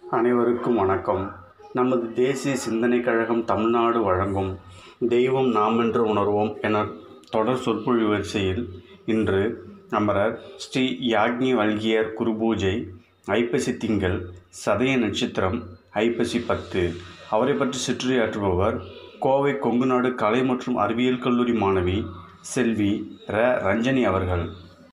அனைவருக்கும் வணக்கம் நமது தேசிய சிந்தனை கழகம் தமிழ்நாடு வழங்கும் தெய்வம் நாம் என்று உணர்வோம் என தொடர் சொற்பொழிவு வரிசையில் இன்று அமரர் ஸ்ரீ யாக்ஞி வல்கியர் குருபூஜை ஐப்பசி திங்கள் சதய நட்சத்திரம் ஐப்பசி பத்து அவரை பற்றி சுற்றியாற்றுபவர் கோவை கொங்குநாடு கலை மற்றும் அறிவியல் கல்லூரி மாணவி செல்வி ர ரஞ்சனி அவர்கள்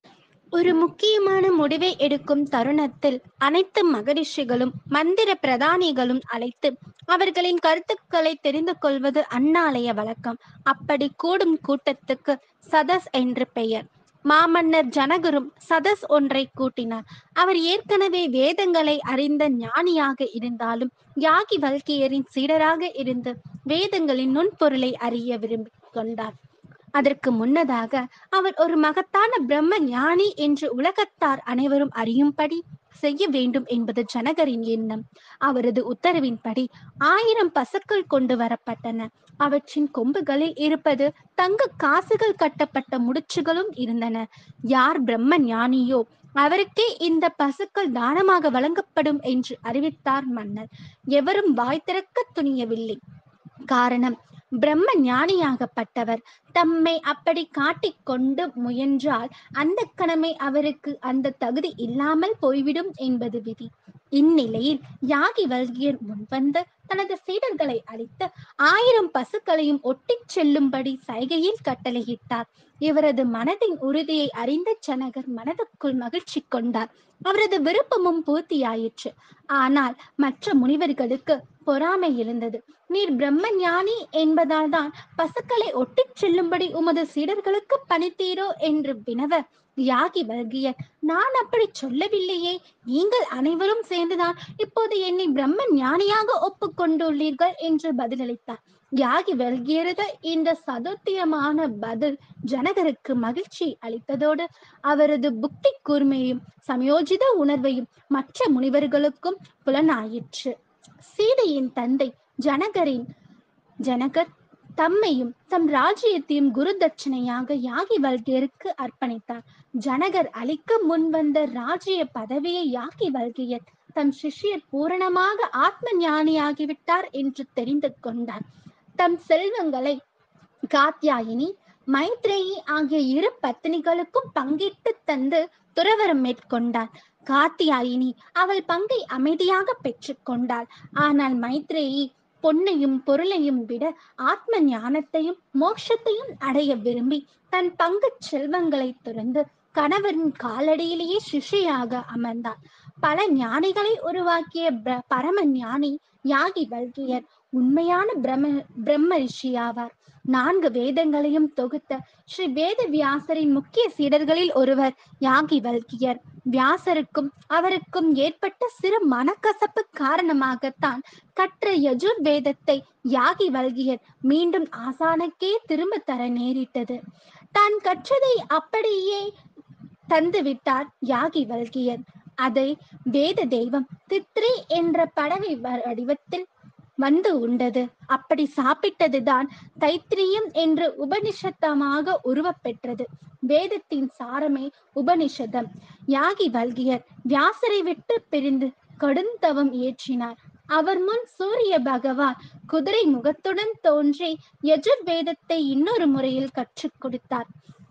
ஒரு முக்கியமான முடிவை எடுக்கும் தருணத்தில் அனைத்து மகரிஷிகளும் மந்திர பிரதானிகளும் அழைத்து அவர்களின் கருத்துக்களை தெரிந்து கொள்வது அந்நாளைய வழக்கம் அப்படி கூடும் கூட்டத்துக்கு சதஸ் என்று பெயர் மாமன்னர் ஜனகரும் சதஸ் ஒன்றை கூட்டினார் அவர் ஏற்கனவே வேதங்களை அறிந்த ஞானியாக இருந்தாலும் யாகி வல்கியரின் சீடராக இருந்து வேதங்களின் நுண்பொருளை அறிய விரும்பிக் கொண்டார் அதற்கு முன்னதாக அவர் ஒரு மகத்தான பிரம்ம ஞானி என்று உலகத்தார் அனைவரும் அறியும்படி செய்ய வேண்டும் என்பது ஜனகரின் எண்ணம் அவரது உத்தரவின்படி ஆயிரம் பசுக்கள் கொண்டு வரப்பட்டன அவற்றின் கொம்புகளில் இருப்பது தங்க காசுகள் கட்டப்பட்ட முடிச்சுகளும் இருந்தன யார் பிரம்ம ஞானியோ அவருக்கே இந்த பசுக்கள் தானமாக வழங்கப்படும் என்று அறிவித்தார் மன்னர் எவரும் வாய் திறக்க துணியவில்லை காரணம் பிரம்ம ஞானியாகப்பட்டவர் தம்மை அப்படி காட்டிக்கொண்டு முயன்றால் அந்த கணமே அவருக்கு அந்த தகுதி இல்லாமல் போய்விடும் என்பது விதி இந்நிலையில் யாகி வல்கியர் முன்வந்து தனது சீடர்களை அழைத்து ஆயிரம் பசுக்களையும் ஒட்டிச் செல்லும்படி சைகையில் கட்டளையிட்டார் இவரது மனதின் உறுதியை அறிந்த ஜனகர் மனதுக்குள் மகிழ்ச்சி கொண்டார் அவரது விருப்பமும் பூர்த்தியாயிற்று ஆனால் மற்ற முனிவர்களுக்கு பொறாமை இருந்தது நீர் பிரம்ம ஞானி என்பதால் தான் பசுக்களை ஒட்டிச் செல்லும்படி உமது சீடர்களுக்கு பணித்தீரோ என்று வினவ யாகி வல்கியர் நான் அப்படி சொல்லவில்லையே நீங்கள் அனைவரும் சேர்ந்துதான் இப்போது என்னை பிரம்ம ஞானியாக ஒப்புக்கொண்டுள்ளீர்கள் என்று பதிலளித்தார் யாகி வல்கியரது இந்த சதுர்த்தியமான பதில் ஜனகருக்கு மகிழ்ச்சி அளித்ததோடு அவரது புக்தி கூர்மையும் சமயோஜித உணர்வையும் மற்ற முனிவர்களுக்கும் புலனாயிற்று சீதையின் தந்தை ஜனகரின் ஜனகர் தம்மையும் தம் ராஜ்யத்தையும் குரு தட்சணையாக யாகி வல்கியருக்கு அர்ப்பணித்தார் ஜனகர் அளிக்க முன்வந்த ராஜ்ய பதவியை யாகி வல்கியர் தம் சிஷ்யர் பூரணமாக ஆத்ம ஞானியாகிவிட்டார் என்று தெரிந்து கொண்டார் தம் செல்வங்களை காத்யாயினி மைத்ரேயி ஆகிய இரு பத்தினிகளுக்கும் பங்கிட்டு தந்து துறவரம் மேற்கொண்டார் காத்தியாயினி அவள் பங்கை அமைதியாக பெற்றுக்கொண்டாள் ஆனால் மைத்ரேயி பொன்னையும் பொருளையும் விட ஆத்ம ஞானத்தையும் மோட்சத்தையும் அடைய விரும்பி தன் பங்கு செல்வங்களை துறந்து கணவரின் காலடியிலேயே சிஷியாக அமர்ந்தார் பல ஞானிகளை உருவாக்கிய பிர- பரம ஞானி யாகி வல்கியர் உண்மையான பிரம்ம பிரம்ம ரிஷியாவார் நான்கு வேதங்களையும் தொகுத்த ஸ்ரீ வேத வியாசரின் முக்கிய சீடர்களில் ஒருவர் யாகி வல்கியர் வியாசருக்கும் அவருக்கும் ஏற்பட்ட சிறு மனக்கசப்பு காரணமாகத்தான் கற்ற யஜுர் வேதத்தை யாகி வல்கியர் மீண்டும் ஆசானுக்கே திரும்ப தர நேரிட்டது தான் கற்றதை அப்படியே தந்துவிட்டார் யாகி வல்கியர் அதை வேத தெய்வம் தித்ரி என்ற படவை வடிவத்தில் வந்து உண்டது அப்படி சாப்பிட்டதுதான் தைத்திரியம் என்று உபனிஷத்தமாக உருவப்பெற்றது வேதத்தின் சாரமே உபனிஷதம் யாகி வல்கியர் வியாசரை விட்டு பிரிந்து கடுந்தவம் இயற்றினார் அவர் முன் சூரிய பகவான் குதிரை முகத்துடன் தோன்றி யஜுர் வேதத்தை இன்னொரு முறையில் கற்றுக் கொடுத்தார்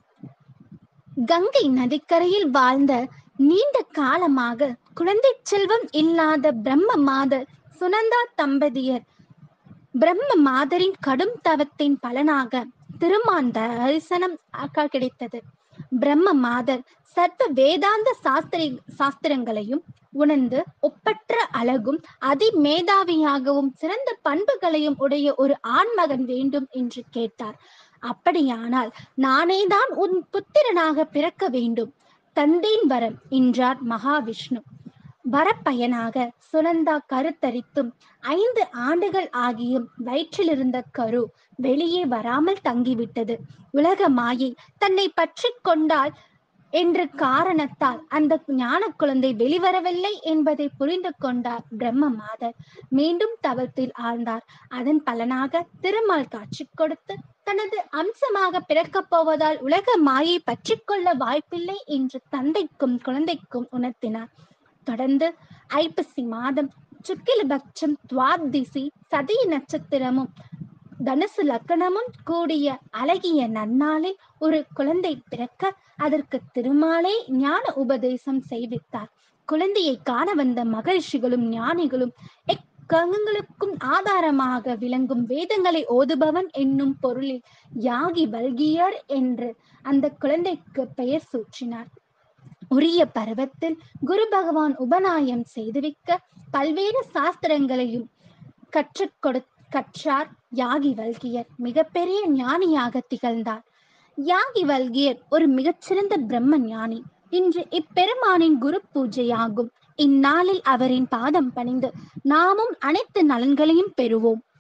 கங்கை நதிக்கரையில் வாழ்ந்த நீண்ட காலமாக குழந்தை செல்வம் இல்லாத பிரம்ம மாதர் சுனந்தா தம்பதியர் பிரம்ம மாதரின் கடும் தவத்தின் பலனாக திருமான் தரிசனம் அக- கிடைத்தது பிரம்ம மாதர் சர்வ வேதாந்த சாஸ்திரி சாஸ்திரங்களையும் உணர்ந்து ஒப்பற்ற அழகும் அதிமேதாவியாகவும் சிறந்த பண்புகளையும் உடைய ஒரு ஆண்மகன் வேண்டும் என்று கேட்டார் அப்படியானால் நானேதான் உன் புத்திரனாக பிறக்க வேண்டும் தந்தேன் வரம் என்றார் மகாவிஷ்ணு வரப்பயனாக சுனந்தா கருத்தரித்தும் ஐந்து ஆண்டுகள் ஆகியும் வயிற்றிலிருந்த கரு வெளியே வராமல் தங்கிவிட்டது உலக மாயை தன்னை பற்றி கொண்டால் என்ற காரணத்தால் அந்த ஞான குழந்தை வெளிவரவில்லை என்பதை புரிந்து கொண்டார் பிரம்ம மாதர் மீண்டும் தவத்தில் ஆழ்ந்தார் அதன் பலனாக திருமால் காட்சி கொடுத்து தனது அம்சமாக பிறக்கப் போவதால் உலக மாயை பற்றி கொள்ள வாய்ப்பில்லை என்று தந்தைக்கும் குழந்தைக்கும் உணர்த்தினார் தொடர்ந்து ஐப்பசி மாதம் சுக்கிலபட்சம் துவாதிசி சதய நட்சத்திரமும் தனுசு லக்கணமும் கூடிய அழகிய நன்னாளில் ஒரு குழந்தை பிறக்க அதற்கு திருமாலே ஞான உபதேசம் செய்வித்தார் குழந்தையை காண வந்த மகரிஷிகளும் ஞானிகளும் எக்கங்களுக்கும் ஆதாரமாக விளங்கும் வேதங்களை ஓதுபவன் என்னும் பொருளில் யாகி வல்கியர் என்று அந்த குழந்தைக்கு பெயர் சூற்றினார் உரிய பருவத்தில் குரு பகவான் உபநாயம் செய்துவிக்க பல்வேறு சாஸ்திரங்களையும் கற்றுக் கொடு கற்றார் யாகி வல்கியர் மிகப்பெரிய ஞானியாக திகழ்ந்தார் யாகி வல்கியர் ஒரு மிகச்சிறந்த பிரம்ம ஞானி இன்று இப்பெருமானின் குரு பூஜையாகும் இந்நாளில் அவரின் பாதம் பணிந்து நாமும் அனைத்து நலன்களையும் பெறுவோம்